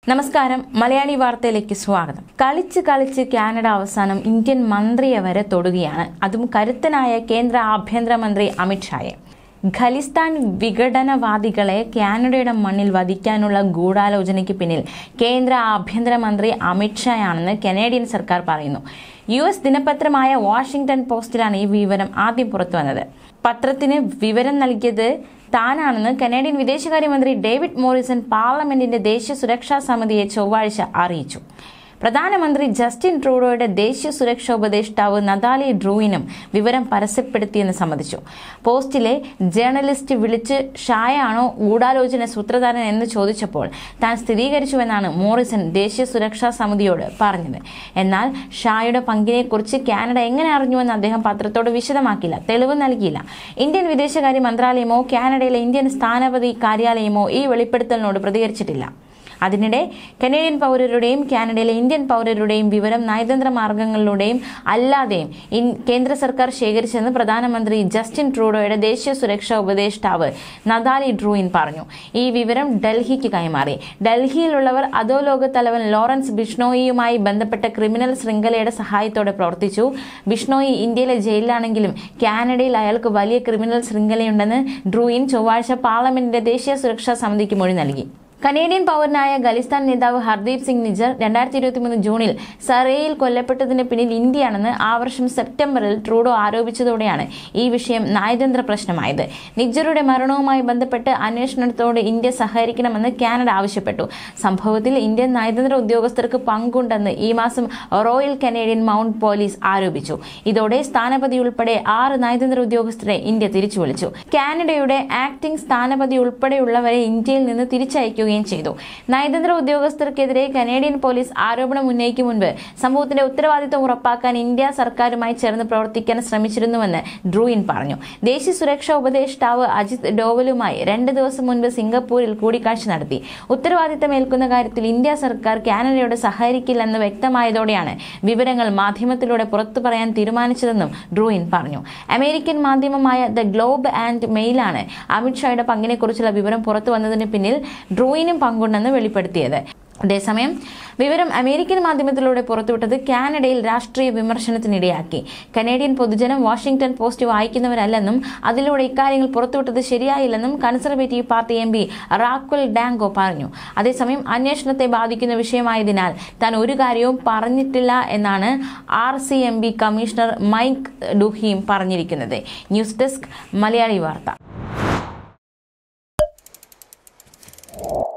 നമസ്കാരം മലയാളി വാർത്തയിലേക്ക് സ്വാഗതം കളിച്ച് കളിച്ച് കാനഡ അവസാനം ഇന്ത്യൻ മന്ത്രിയെ വരെ തൊടുകയാണ് അതും കരുത്തനായ കേന്ദ്ര ആഭ്യന്തരമന്ത്രി അമിത്ഷായെ ഖലിസ്ഥാൻ വിഘടനവാദികളെ കാനഡയുടെ മണ്ണിൽ വധിക്കാനുള്ള ഗൂഢാലോചനയ്ക്ക് പിന്നിൽ കേന്ദ്ര ആഭ്യന്തരമന്ത്രി അമിത്ഷായാണെന്ന് കനേഡിയൻ സർക്കാർ പറയുന്നു യു എസ് ദിനപത്രമായ വാഷിംഗ്ടൺ പോസ്റ്റിലാണ് ഈ വിവരം ആദ്യം പുറത്തുവന്നത് പത്രത്തിന് വിവരം നൽകിയത് താനാണെന്ന് കനേഡിയൻ വിദേശകാര്യമന്ത്രി ഡേവിഡ് മോറിസൺ പാർലമെന്റിന്റെ ദേശീയ സുരക്ഷാ സമിതിയെ ചൊവ്വാഴ്ച അറിയിച്ചു പ്രധാനമന്ത്രി ജസ്റ്റിൻ ട്രൂഡോയുടെ ദേശീയ സുരക്ഷാ ഉപദേഷ്ടാവ് നദാലി ഡ്രൂയിനും വിവരം പരസ്യപ്പെടുത്തിയെന്ന് സമ്മതിച്ചു പോസ്റ്റിലെ ജേർണലിസ്റ്റ് വിളിച്ച് ഷായാണോ ഗൂഢാലോചന സൂത്രധാരൻ എന്ന് ചോദിച്ചപ്പോൾ താൻ സ്ഥിരീകരിച്ചുവെന്നാണ് മോറിസൺ ദേശീയ സുരക്ഷാ സമിതിയോട് പറഞ്ഞത് എന്നാൽ ഷായുടെ പങ്കിനെക്കുറിച്ച് കാനഡ എങ്ങനെ അറിഞ്ഞുവെന്ന് അദ്ദേഹം പത്രത്തോട് വിശദമാക്കില്ല തെളിവ് നൽകിയില്ല ഇന്ത്യൻ വിദേശകാര്യ മന്ത്രാലയമോ കാനഡയിലെ ഇന്ത്യൻ സ്ഥാനപതി കാര്യാലയമോ ഈ വെളിപ്പെടുത്തലിനോട് പ്രതികരിച്ചിട്ടില്ല അതിനിടെ കനേഡിയൻ പൗരരുടെയും കാനഡയിലെ ഇന്ത്യൻ പൗരരുടെയും വിവരം നയതന്ത്ര മാർഗങ്ങളിലൂടെയും അല്ലാതെയും ഇൻ- കേന്ദ്ര സർക്കാർ ശേഖരിച്ചെന്ന് പ്രധാനമന്ത്രി ജസ്റ്റിൻ ട്രൂഡോയുടെ ദേശീയ സുരക്ഷാ ഉപദേഷ്ടാവ് നദാലി ഡ്രൂയിൻ പറഞ്ഞു ഈ വിവരം ഡൽഹിക്ക് കൈമാറി ഡൽഹിയിലുള്ളവർ അധോലോക തലവൻ ലോറൻസ് ബിഷ്ണോയിയുമായി ബന്ധപ്പെട്ട ക്രിമിനൽ ശൃംഖലയുടെ സഹായത്തോടെ പ്രവർത്തിച്ചു ബിഷ്ണോയി ഇന്ത്യയിലെ ജയിലിലാണെങ്കിലും കാനഡയിൽ അയാൾക്ക് വലിയ ക്രിമിനൽ ശൃംഖലയുണ്ടെന്ന് ഡ്രൂയിൻ ചൊവ്വാഴ്ച പാർലമെന്റിന്റെ ദേശീയ സുരക്ഷാ സമിതിക്ക് മൊഴി നൽകി കനേഡിയൻ പൗരനായ ഖലിസ്ഥാൻ നേതാവ് ഹർദീപ് സിംഗ് നിജർ രണ്ടായിരത്തി ഇരുപത്തിമൂന്ന് ജൂണിൽ സറേയിൽ കൊല്ലപ്പെട്ടതിന് പിന്നിൽ ഇന്ത്യയാണെന്ന് ആ വർഷം സെപ്റ്റംബറിൽ ട്രൂഡോ ആരോപിച്ചതോടെയാണ് ഈ വിഷയം നയതന്ത്ര പ്രശ്നമായത് നിജറുടെ മരണവുമായി ബന്ധപ്പെട്ട് അന്വേഷണത്തോട് ഇന്ത്യ സഹകരിക്കണമെന്ന് കാനഡ ആവശ്യപ്പെട്ടു സംഭവത്തിൽ ഇന്ത്യൻ നയതന്ത്ര ഉദ്യോഗസ്ഥർക്ക് പങ്കുണ്ടെന്ന് ഈ മാസം റോയൽ കനേഡിയൻ മൗണ്ട് പോലീസ് ആരോപിച്ചു ഇതോടെ സ്ഥാനപതി ഉൾപ്പെടെ ആറ് നയതന്ത്ര ഉദ്യോഗസ്ഥരെ ഇന്ത്യ തിരിച്ചു വിളിച്ചു കാനഡയുടെ ആക്ടിംഗ് സ്ഥാനപതി ഉൾപ്പെടെയുള്ളവരെ ഇന്ത്യയിൽ നിന്ന് തിരിച്ചയക്കുകയും ചെയ്തു നയതന്ത്ര ഉദ്യോഗസ്ഥർക്കെതിരെ കനേഡിയൻ പോലീസ് ആരോപണം ഉന്നയിക്കും മുൻപ് സംഭവത്തിന്റെ ഉത്തരവാദിത്വം ഉറപ്പാക്കാൻ ഇന്ത്യ സർക്കാരുമായി ചേർന്ന് പ്രവർത്തിക്കാൻ ശ്രമിച്ചിരുന്നുവെന്ന് ഡ്രൂയിൻ പറഞ്ഞു ദേശീയ സുരക്ഷാ ഉപദേഷ്ടാവ് അജിത് ഡോവലുമായി രണ്ട് ദിവസം മുൻപ് സിംഗപ്പൂരിൽ കൂടിക്കാഴ്ച നടത്തി ഉത്തരവാദിത്തം ഏൽക്കുന്ന കാര്യത്തിൽ ഇന്ത്യ സർക്കാർ കാനഡയോട് സഹകരിക്കില്ലെന്ന് വ്യക്തമായതോടെയാണ് വിവരങ്ങൾ മാധ്യമത്തിലൂടെ പുറത്തു പറയാൻ തീരുമാനിച്ചതെന്നും ഡ്രൂയിൻ പറഞ്ഞു അമേരിക്കൻ മാധ്യമമായ ദ ഗ്ലോബ് ആൻഡ് മെയിലാണ് അമിത്ഷായുടെ പങ്കിനെക്കുറിച്ചുള്ള വിവരം പുറത്തു വന്നതിന് പിന്നിൽ ഡ്രൂയിനും പങ്കുണ്ടെന്ന് വെളിപ്പെടുത്തിയത് അതേസമയം വിവരം അമേരിക്കൻ മാധ്യമത്തിലൂടെ പുറത്തുവിട്ടത് കാനഡയിൽ രാഷ്ട്രീയ വിമർശനത്തിനിടയാക്കി കനേഡിയൻ പൊതുജനം വാഷിംഗ്ടൺ പോസ്റ്റ് വായിക്കുന്നവരല്ലെന്നും അതിലൂടെ ഇക്കാര്യങ്ങൾ പുറത്തുവിട്ടത് ശരിയായില്ലെന്നും Conservative party M P Raquel Dancho പറഞ്ഞു അതേസമയം അന്വേഷണത്തെ ബാധിക്കുന്ന വിഷയമായതിനാൽ താൻ ഒരു കാര്യവും പറഞ്ഞിട്ടില്ല എന്നാണ് R C M P commissioner Mike Duheme പറഞ്ഞിരിക്കുന്നത് ന്യൂസ് ഡെസ്ക് മലയാളി വാർത്ത